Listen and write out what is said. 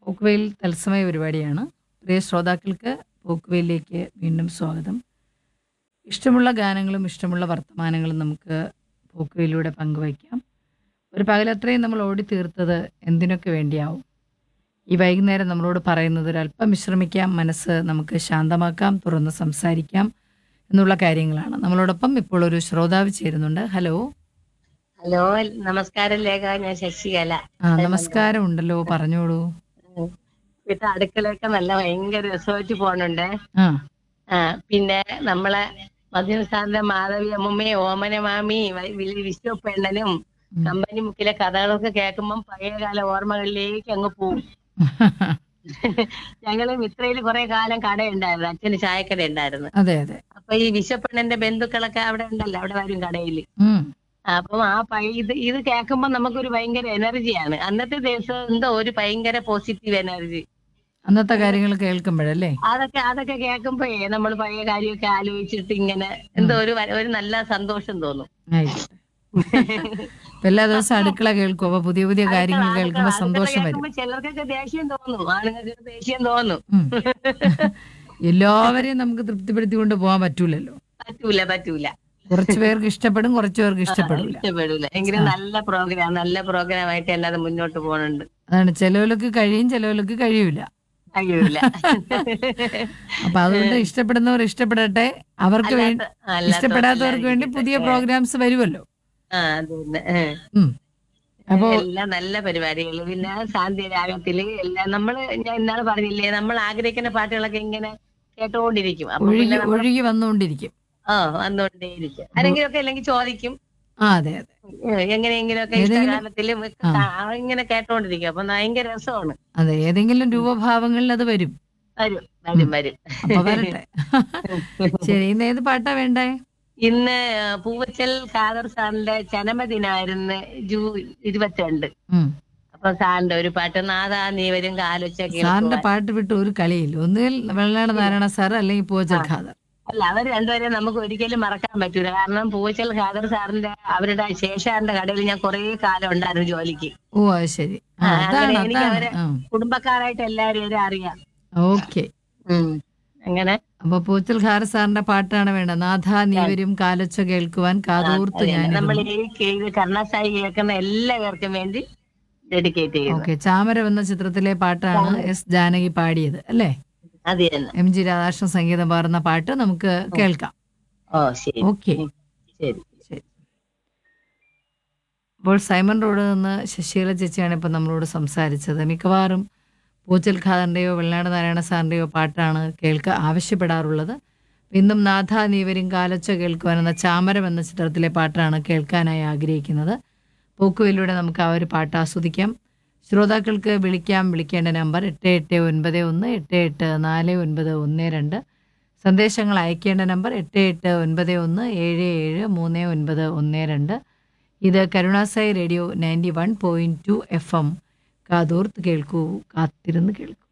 പോക്കുവെയിൽ തത്സമയ പരിപാടിയാണ് പ്രിയ ശ്രോതാക്കൾക്ക് പോക്കുവെയിലേക്ക് വീണ്ടും സ്വാഗതം ഇഷ്ടമുള്ള ഗാനങ്ങളും ഇഷ്ടമുള്ള വർത്തമാനങ്ങളും നമുക്ക് പോക്കുവെയിലൂടെ പങ്കുവയ്ക്കാം ഒരു പകലത്രയും നമ്മൾ ഓടി തീർത്തത് എന്തിനൊക്കെ വേണ്ടിയാവും ഈ വൈകുന്നേരം നമ്മളോട് പറയുന്നത് ഒരല്പം വിശ്രമിക്കാം മനസ്സ് നമുക്ക് ശാന്തമാക്കാം തുറന്ന് സംസാരിക്കാം എന്നുള്ള കാര്യങ്ങളാണ് നമ്മളോടൊപ്പം ഇപ്പോൾ ഒരു ശ്രോതാവ് ചേരുന്നുണ്ട് ഹലോ ഹലോ നമസ്കാരം ലേഖ ഞാൻ ശശികല ആ നമസ്കാരം ഉണ്ടല്ലോ പറഞ്ഞോളൂ വീട്ടിൽ അടുക്കളയൊക്കെ നല്ല ഭയങ്കര രസമായിട്ട് പോണുണ്ട് ആ ആ പിന്നെ നമ്മളെ മധ്യന സാറിന്റെ മാധവി അമ്മമ്മയും ഓമന മാമി വിശ്വ പെണ്ണനും ഉം. കമ്പനി മുക്കിലെ കഥകളൊക്കെ കേൾക്കുമ്പം പഴയകാല ഓർമ്മകളിലേക്ക് അങ്ങ് പോവും ഞങ്ങള് മിത്രയിൽ കുറെ കാലം കടയുണ്ടായിരുന്നു അച്ഛന് ചായക്കട ഉണ്ടായിരുന്നു അതെ അതെ അപ്പൊ ഈ വിശ്വപ്പെണ്ണന്റെ ബന്ധുക്കളൊക്കെ അവിടെ ഉണ്ടല്ലോ അവിടെ വരും കടയില് ഉം. അപ്പം ആ പഴയ ഇത് ഇത് കേൾക്കുമ്പോ നമുക്കൊരു ഭയങ്കര എനർജിയാണ് അന്നത്തെ ദിവസം എന്തോ ഒരു ഭയങ്കര പോസിറ്റീവ് എനർജി അന്നത്തെ കാര്യങ്ങൾ കേൾക്കുമ്പോഴല്ലേ അതൊക്കെ അതൊക്കെ കേൾക്കുമ്പോഴേ നമ്മൾ പഴയ കാര്യമൊക്കെ ആലോചിച്ചിട്ട് ഇങ്ങനെ എന്തോ ഒരു വ- ഒരു നല്ല സന്തോഷം തോന്നും ആയിക്കോട്ടെ ഇപ്പൊ എല്ലാ ദിവസവും അടുക്കള കേൾക്കും അപ്പൊ പുതിയ പുതിയ കാര്യങ്ങൾ കേൾക്കുമ്പോ സന്തോഷം വരും കേൾക്കുമ്പോ ചിലർക്കൊക്കെ ദേഷ്യം തോന്നും ആണുങ്ങൾക്ക് ദേഷ്യം തോന്നും ഉം. എല്ലാവരെയും നമുക്ക് തൃപ്തിപ്പെടുത്തിക്കൊണ്ട് പോകാൻ പറ്റൂലല്ലോ പറ്റൂല പറ്റൂല കുറച്ചു പേർക്ക് ഇഷ്ടപ്പെടും കുറച്ചു പേർക്ക് ഇഷ്ടപ്പെടില്ല ഇഷ്ടപ്പെടൂല എങ്കിലും നല്ല പ്രോഗ്രാം നല്ല പ്രോഗ്രാം ആയിട്ട് തന്നെ അത് മുന്നോട്ട് പോകുന്നുണ്ട് അതാണ് ചിലവർക്ക് കഴിയും ചിലവർക്ക് കഴിയൂല കഴിയൂല അപ്പൊ അതുകൊണ്ട് ഇഷ്ടപ്പെടുന്നവർ ഇഷ്ടപ്പെടട്ടെ അവർക്ക് വേണ്ടി അല്ലാത്ത- ഇഷ്ടപ്പെടാത്തവർക്ക് വേണ്ടി പുതിയ പ്രോഗ്രാംസ് വരുമല്ലോ ആ അത് തന്നെ ഏ. ഉം. അപ്പോ എല്ലാം നല്ല പരിപാടികൾ പിന്നെ സാന്ധ്യരാഗത്തില് എല്ലാം നമ്മള് ഞാൻ ഇന്നാള് പറഞ്ഞില്ലേ നമ്മൾ ആഗ്രഹിക്കുന്ന പാട്ടുകളൊക്കെ ഇങ്ങനെ കേട്ടോണ്ടിരിക്കും അപ്പൊ ഒഴുകി പിന്നെ നമ്മള് ഒഴുകി വന്നുകൊണ്ടിരിക്കും ആ വന്നോണ്ടേയിരിക്കും ആരെങ്കിലും ഒക്കെ അല്ലെങ്കിൽ ചോദിക്കും ആ അതെ അതെ ഏ, എങ്ങനെയെങ്കിലുമൊക്കെ ഏതെങ്കിലും- ഇഷ്ടകാലത്തിലും ഒക്കെ കാ- ഇങ്ങനെ കേട്ടോണ്ടിരിക്കും അപ്പൊ ഭയങ്കര രസമാണ് അതെ ഏതെങ്കിലും രൂപഭാവങ്ങളിൽ അത് വരും വരും വരും വരും അപ്പൊ വരട്ടെ ശരി ഇന്ന് ഏത് പാട്ടാ വേണ്ടേ ഇന്ന് പൂവച്ചൽ ഖാദർ സാറിന്റെ ജന്മദിനമായിരുന്നു ജൂൺ ഇരുപത്തിരണ്ട് ഉം. അപ്പൊ സാറിന്റെ ഒരു പാട്ട് നാദാ നീ വരും കാലൊച്ച സാറിന്റെ പാട്ട് വിട്ട് ഒരു കളിയില്ല ഒന്നുകിൽ വെള്ളനാട് നാരായണ സാർ അല്ലെങ്കിൽ പൂവച്ചൽ ഖാദർ അല്ല അവർ രണ്ടുപേരെയും നമുക്ക് ഒരിക്കലും മറക്കാൻ പറ്റൂല കാരണം പൂച്ചൽ ഖാദർ സാറിന്റെ അവരുടെ ശേഷാറിന്റെ കടയിൽ ഞാൻ കുറെ കാലം ഉണ്ടായിരുന്നു ജോലിക്ക് ഓ അത് ശരി ആ, ആ, അതാണ് അങ്ങനെ എനിക്ക് അതാണ് അവരെ- ആ കുടുംബക്കാരായിട്ട് എല്ലാവരും അറിയാം ഓക്കെ അങ്ങനെ അപ്പൊ പൂച്ചൽ ഖാദർ സാറിന്റെ പാട്ടാണ് വേണ്ടത് നാഥ നീവരും കാലൊച്ച കേൾക്കുവാൻ കാതോർത്ത് ഞാൻ നമ്മൾ ഈ കേ- കർണാസായി കേൾക്കുന്ന എല്ലാവർക്കും വേണ്ടി ഡെഡിക്കേറ്റ് ചെയ്യുന്നു ഓക്കെ ചാമര എന്ന ചിത്രത്തിലെ പാട്ടാണ് എസ് ജാനകി പാടിയത് അല്ലേ അത് തന്നെ എം ജി രാധാകൃഷ്ണൻ സംഗീതം പാടുന്ന പാട്ട് നമുക്ക് കേൾക്കാം ഓ ശരി ഓക്കെ ശരി ശരി അപ്പോൾ സൈമൺ റോഡ് നിന്ന് ശശീല ചേച്ചിയാണ് ഇപ്പം നമ്മളോട് സംസാരിച്ചത് മിക്കവാറും പൂച്ചൽ ഖാദറിൻ്റെയോ വെള്ളനാട് നാരായണ സാറിൻ്റെയോ പാട്ടാണ് കേൾക്ക ആവശ്യപ്പെടാറുള്ളത് ഇന്നും നാഥ നീവരും കാലൊച്ച കേൾക്കുവാൻ എന്ന ചാമരം എന്ന ചിത്രത്തിലെ പാട്ടാണ് കേൾക്കാനായി ആഗ്രഹിക്കുന്നത് പോക്കുവയിലൂടെ നമുക്ക് ആ ഒരു പാട്ട് ആസ്വദിക്കാം ശ്രോതാക്കൾക്ക് വിളിക്കാം വിളിക്കേണ്ട നമ്പർ എട്ട് എട്ട് ഒൻപത് ഒന്ന് എട്ട് എട്ട് നാല് ഒൻപത് ഒന്ന് രണ്ട് സന്ദേശങ്ങൾ അയക്കേണ്ട നമ്പർ എട്ട് എട്ട് ഒൻപത് ഒന്ന് ഏഴ് ഏഴ് മൂന്ന് ഒൻപത് ഒന്ന് രണ്ട് ഇത് കരുണാസായി radio ninety one point two F M കാതോർത്ത് കേൾക്കൂ കാത്തിരുന്ന് കേൾക്കൂ